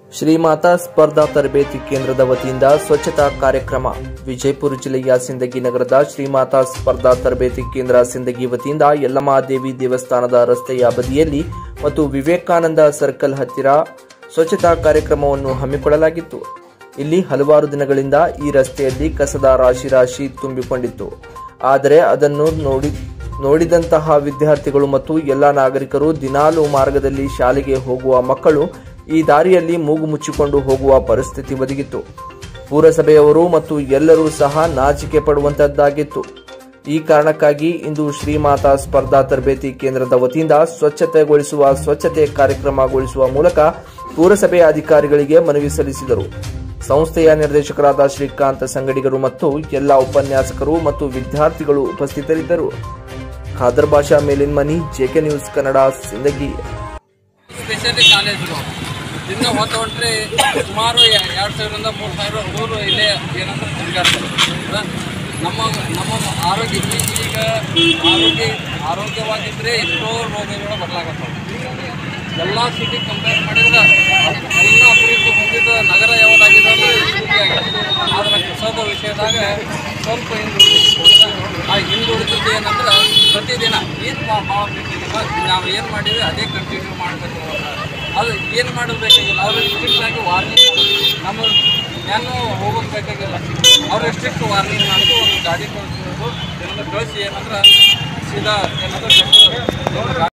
ಶ್ರೀಮಾತಾ ಸ್ಪರ್ಧಾ ತರಬೇತಿ ಕೇಂದ್ರದ ವತಿಯಿಂದ ಸ್ವಚ್ಛತಾ ಕಾರ್ಯಕ್ರಮ ವಿಜಯಪುರ ಜಿಲ್ಲೆಯ ಸಿಂದಗಿ ನಗರದ ಶ್ರೀಮಾತಾ ಸ್ಪರ್ಧಾ ತರಬೇತಿ ಕೇಂದ್ರ ಸಿಂದಗಿ ವತಿಯಿಂದ ಯಲ್ಲಮಾದೇವಿ ದೇವಸ್ಥಾನದ ರಸ್ತೆಯ ಬದಿಯಲ್ಲಿ ಮತ್ತು ವಿವೇಕಾನಂದ ಸರ್ಕಲ್ ಹತ್ತಿರ ಸ್ವಚ್ಛತಾ ಕಾರ್ಯಕ್ರಮವನ್ನು ಹಮ್ಮಿಕೊಳ್ಳಲಾಗಿತ್ತು ಇಲ್ಲಿ ಹಲವಾರು ದಿನಗಳಿಂದ ಈ ರಸ್ತೆಯಲ್ಲಿ ಕಸದ ರಾಶಿ ರಾಶಿ ತುಂಬಿಕೊಂಡಿತ್ತು ಆದರೆ ಅದನ್ನು ನೋಡಿ ನೋಡಿದಂತಹ ವಿದ್ಯಾರ್ಥಿಗಳು ಮತ್ತು ಎಲ್ಲ ನಾಗರಿಕರು ದಿನಾಲು ಮಾರ್ಗದಲ್ಲಿ ಶಾಲೆಗೆ ಹೋಗುವ ಮಕ್ಕಳು ಈ ದಾರಿಯಲ್ಲಿ ಮೂಗು ಮುಚ್ಚಿಕೊಂಡು ಹೋಗುವ ಪರಿಸ್ಥಿತಿ ಒದಗಿತ್ತು ಪುರಸಭೆಯವರು ಮತ್ತು ಎಲ್ಲರೂ ಸಹ ನಾಚಿಕೆ ಪಡುವಂತದ್ದಾಗಿತ್ತು ಈ ಕಾರಣಕ್ಕಾಗಿ ಇಂದು ಶ್ರೀಮಾತಾ ಸ್ಪರ್ಧಾ ತರಬೇತಿ ಕೇಂದ್ರದ ವತಿಯಿಂದ ಸ್ವಚ್ಛತೆಗೊಳಿಸುವ ಸ್ವಚ್ಛತೆ ಕಾರ್ಯಕ್ರಮಗೊಳಿಸುವ ಮೂಲಕ ಪುರಸಭೆಯ ಅಧಿಕಾರಿಗಳಿಗೆ ಮನವಿ ಸಲ್ಲಿಸಿದರು ಸಂಸ್ಥೆಯ ನಿರ್ದೇಶಕರಾದ ಶ್ರೀಕಾಂತ್ ಸಂಗಡಿಗರು ಮತ್ತು ಎಲ್ಲ ಉಪನ್ಯಾಸಕರು ಮತ್ತು ವಿದ್ಯಾರ್ಥಿಗಳು ಉಪಸ್ಥಿತರಿದ್ದರು ಖಾದರ್ ಭಾಷಾ ಮೇಲಿನ ಮನಿ JK news Kannada Sindagi specially ಕಾಲೇಜ್ಗಳು ದಿನ ಹೊತ್ತು ಹೊಂಟ್ರೆ ಸುಮಾರು ಎ- ಎರಡು ಸಾವಿರದಿಂದ ಮೂರು ಸಾವಿರ ಹುಡುಗರು ಇಲ್ಲೇ ಏನಂತ ತಿರುಗಾಡ್ತಾರೆ ಹೌದಾ? ನಮ್ಮ ನಮ್ಮ ಆರೋಗ್ಯ ಈ- ಈಗ ಆರೋಗ್ಯ ಆರೋಗ್ಯವಾಗಿದ್ದರೆ ಎಷ್ಟೋ ರೋಗಗಳು ಬದಲಾಗತ್ತವೆ ಎಲ್ಲ ಸಿಟಿ ಕಂಪೇರ್ ಮಾಡಿದ್ರೆ ಎಲ್ಲ ಅಭಿವೃದ್ಧಿ ಹೊಂದಿದ ನಗರ ಯಾವುದಾಗಿದೆ ಅಂದ್ರೆ ಸಿಟಿ ಆಗಿದೆ ಆದರೆ ಕಸದ ವಿಷಯದಾಗ ಸ್ವಲ್ಪ ಹಿಂದುಳಿದಿದೆ ಆ ಹಿಂದುಳಿದಿದ್ದು ಏನಂದ್ರೆ ಪ್ರತಿದಿನ ಏನು ಮಾಡಬೇಕಿಲ್ಲ ನಾವು ಏನು ಮಾಡಿದ್ವಿ ಅದೇ ಕಂಟಿನ್ಯೂ ಮಾಡಬೇಕು ಅದು ಏನು ಮಾಡಬೇಕಾಗಿಲ್ಲ ಅವ್ರು ಸ್ಟ್ರಿಕ್ಟ್ ಆಗಿ ವಾರ್ನಿಂಗ್ ನಮ್ಮ ಏನು ಹೋಗೋದು ಬೇಕಾಗಿಲ್ಲ ಅವ್ರು ಸ್ಟ್ರಿಕ್ಟ್ ವಾರ್ನಿಂಗ್ ಮಾಡೋದು ಒಂದು ಗಾಡಿ ಕಳಿಸೋದು ಏನಂದ್ರೆ ಕಳಿಸಿ ಏನಂದ್ರೆ ಸೀದಾ ಏನಂದ್ರೆ